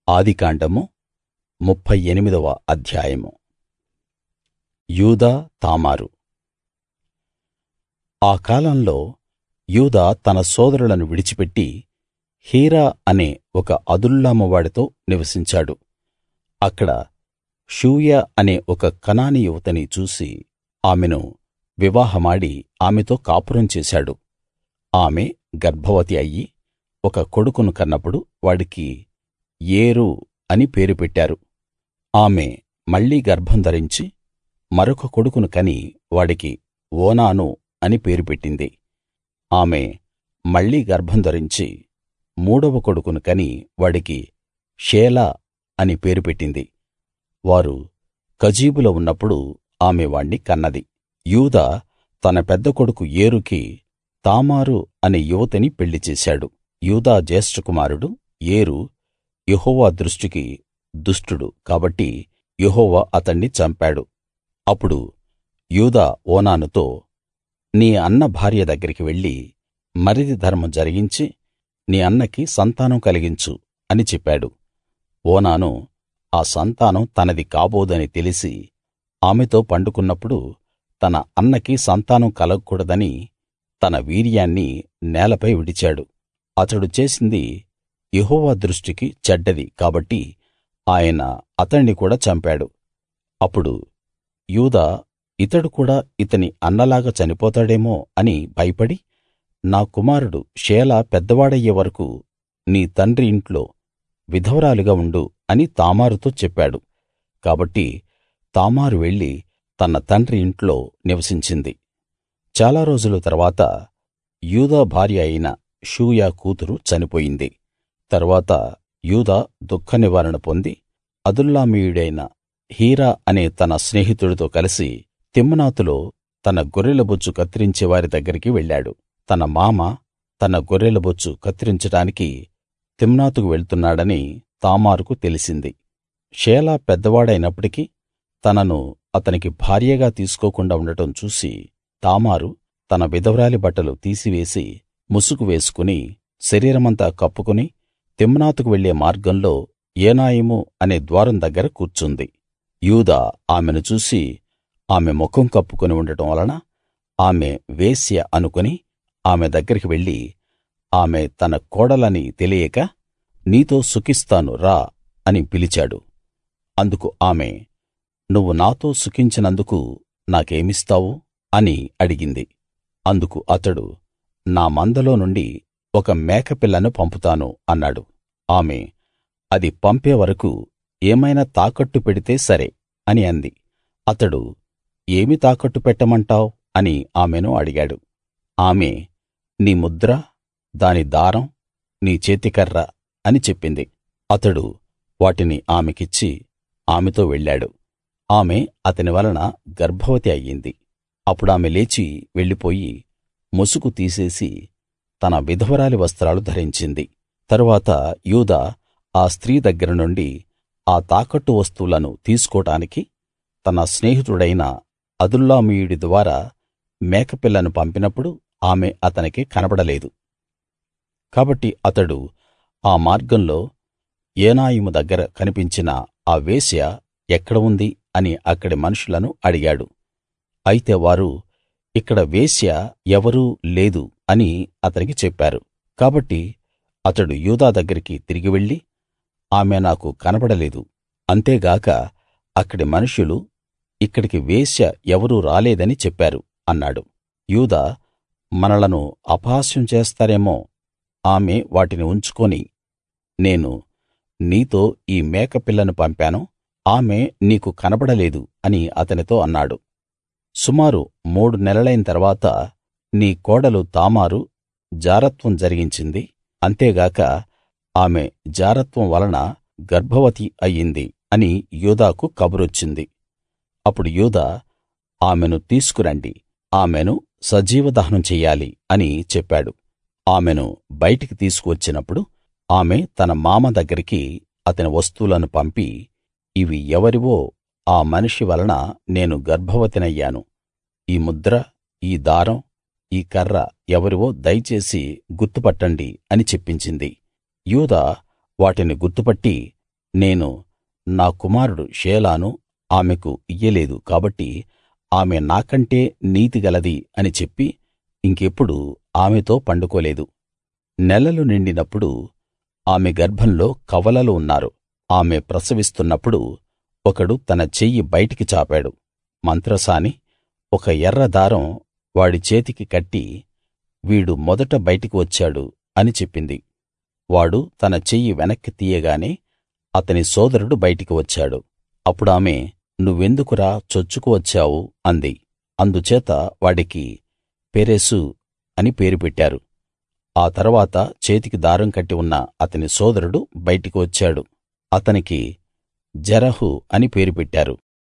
ఆదికాండము ముప్ఫై ఎనిమిదవ అధ్యాయము యూదా తామారు ఆ కాలంలో యూదా తన సోదరులను విడిచిపెట్టి హీరా అనే ఒక అదుల్లాము వాడితో నివసించాడు అక్కడ షూయ అనే ఒక కనానీ యువతిని చూసి ఆమెను వివాహమాడి ఆమెతో కాపురం చేశాడు ఆమె గర్భవతి అయ్యి ఒక కొడుకును కన్నప్పుడు వాడికి ఏరు అని పేరు పెట్టారు ఆమె మళ్ళీ గర్భం ధరించి మరొక కొడుకును కని వాడికి ఓనాను అని పేరు పెట్టింది ఆమె మళ్ళీ గర్భం ధరించి మూడవ కొడుకును కని వాడికి షేలా అని పేరు పెట్టింది వారు కజీబులో ఉన్నప్పుడు ఆమె వాణ్ణి కన్నది యూదా తన పెద్ద కొడుకు ఏరుకి తామారు అనే యువతిని పెళ్లి చేశాడు యూదా జ్యేష్ఠ కుమారుడు ఏరు యెహోవా దృష్టికి దుష్టుడు కాబట్టి యెహోవా అతణ్ణి చంపాడు అప్పుడు యూదా ఓనానుతో నీ అన్న భార్య దగ్గరికి వెళ్లి మరిది ధర్మం జరిగించి నీ అన్నకి సంతానం కలిగించు అని చెప్పాడు ఓనాను ఆ సంతానం తనది కాబోదని తెలిసి ఆమెతో పండుకున్నప్పుడు తన అన్నకి సంతానం కలగకూడదని తన వీర్యాన్ని నేలపై విడిచాడు అతడు చేసింది యెహోవా దృష్టికి చెడ్డది కాబట్టి ఆయన అతణ్ణి కూడా చంపాడు అప్పుడు యూదా ఇతడు కూడా ఇతని అన్నలాగా చనిపోతాడేమో అని భయపడి నా కుమారుడు షేలా పెద్దవాడయ్యే వరకూ నీ తండ్రి ఇంట్లో విధవరాలిగా ఉండు అని తామారుతో చెప్పాడు కాబట్టి తామారు వెళ్లి తన తండ్రి ఇంట్లో నివసించింది చాలా రోజుల తరువాత యూదా భార్య అయిన షూయ కూతురు చనిపోయింది తరువాత యూదా దుఃఖనివారణ పొంది అదుల్లామీయుడైన హీరా అనే తన స్నేహితుడితో కలిసి తిమ్నాతులో తన గొర్రెల బొచ్చు కత్తిరించే వారి దగ్గరికి వెళ్ళాడు తన మామ తన గొర్రెల బొచ్చు కత్తిరించడానికి తిమ్నాతుకు వెళ్తున్నాడని తామారుకు తెలిసింది షేలా పెద్దవాడైనప్పటికీ తనను అతనికి భార్యగా తీసుకోకుండా ఉండటం చూసి తామారు తన విధవరాలి బట్టలు తీసివేసి ముసుగు వేసుకుని శరీరమంతా కప్పుకుని తిమ్నాతుకు వెళ్ళే మార్గంలో ఏనాయిము అనే ద్వారం దగ్గర కూర్చుంది యూదా ఆమెను చూసి ఆమె ముఖం కప్పుకుని ఉండటం వలన ఆమె వేశ్య అనుకుని ఆమె దగ్గరికి వెళ్లి ఆమె తన కోడలని తెలియక నీతో సుఖిస్తాను రా అని పిలిచాడు అందుకు ఆమె నువ్వు నాతో సుఖించినందుకు నాకేమిస్తావు అని అడిగింది అందుకు అతడు నా మందలో నుండి ఒక మేకపిల్లను పంపుతాను అన్నాడు ఆమె అది పంపే వరకూ ఏమైనా తాకట్టు పెడితే సరే అని అంది అతడు ఏమి తాకట్టు పెట్టమంటావ్ అని ఆమెను అడిగాడు ఆమె నీ ముద్ర దాని దారం నీ చేతికర్ర అని చెప్పింది అతడు వాటిని ఆమెకిచ్చి ఆమెతో వెళ్ళాడు ఆమె అతని వలన గర్భవతి అయ్యింది అప్పుడామె లేచి వెళ్ళిపోయి ముసుగు తీసేసి తన విధవరాలి వస్త్రాలు ధరించింది తరువాత యూదా ఆ స్త్రీ దగ్గర నుండి ఆ తాకట్టు వస్తువులను తీసుకోడానికి తన స్నేహితుడైన అదుల్లామీయుడి ద్వారా మేకపిల్లను పంపినప్పుడు ఆమె అతనికి కనబడలేదు కాబట్టి అతడు ఆ మార్గంలో ఏనాయిము దగ్గర కనిపించిన ఆ వేశ్య ఎక్కడ ఉంది అని అక్కడి మనుషులను అడిగాడు అయితే వారు ఇక్కడ వేశ్య ఎవరూ లేదు అని అతనికి చెప్పారు కాబట్టి అతడు యూదా దగ్గరికి తిరిగి వెళ్లి ఆమె నాకు కనబడలేదు అంతేగాక అక్కడి మనుషులు ఇక్కడికి వేశ్య ఎవరూ రాలేదని చెప్పారు అన్నాడు యూదా మనలను అపహాస్యం చేస్తారేమో ఆమె వాటిని ఉంచుకొని నేను నీతో ఈ మేకపిల్లను పంపాను ఆమె నీకు కనబడలేదు అని అతనితో అన్నాడు సుమారు మూడు నెలలైన తర్వాత నీ కోడలు తామారు జారత్వం జరిగించింది అంతేగాక ఆమె జారత్వం వలన గర్భవతి అయ్యింది అని యూదాకు కబురొచ్చింది అప్పుడు యూదా ఆమెను తీసుకురండి ఆమెను సజీవ దహనం చెయ్యాలి అని చెప్పాడు ఆమెను బయటికి తీసుకువచ్చినప్పుడు ఆమె తన మామ దగ్గరికి అతని వస్తువులను పంపి ఇవి ఎవరివో ఆ మనిషి వలన నేను గర్భవతినయ్యాను ఈ ముద్ర ఈ దారం ఈ కర్ర ఎవరివో దయచేసి గుర్తుపట్టండి అని చెప్పించింది యూదా వాటిని గుర్తుపట్టి నేను నా కుమారుడు షేలాను ఆమెకు ఇయ్యలేదు కాబట్టి ఆమె నాకంటే నీతిగలది అని చెప్పి ఇంకెప్పుడూ ఆమెతో పండుకోలేదు నెలలు నిండినప్పుడు ఆమె గర్భంలో కవలలు ఉన్నారు ఆమె ప్రసవిస్తున్నప్పుడు ఒకడు తన చెయ్యి బయటికి చాపాడు మంత్రసాని ఒక ఎర్ర దారం వాడి చేతికి కట్టి వీడు మొదట బయటికి వచ్చాడు అని చెప్పింది వాడు తన చెయ్యి వెనక్కి తీయగానే అతని సోదరుడు బయటికి వచ్చాడు అప్పుడామె నువ్వెందుకురా చొచ్చుకు వచ్చావు అంది అందుచేత వాడికి పెరెసు అని పేరు పెట్టారు ఆ తరువాత చేతికి దారం కట్టి ఉన్న అతని సోదరుడు బయటికి వచ్చాడు అతనికి జెరహు అని పేరు పెట్టారు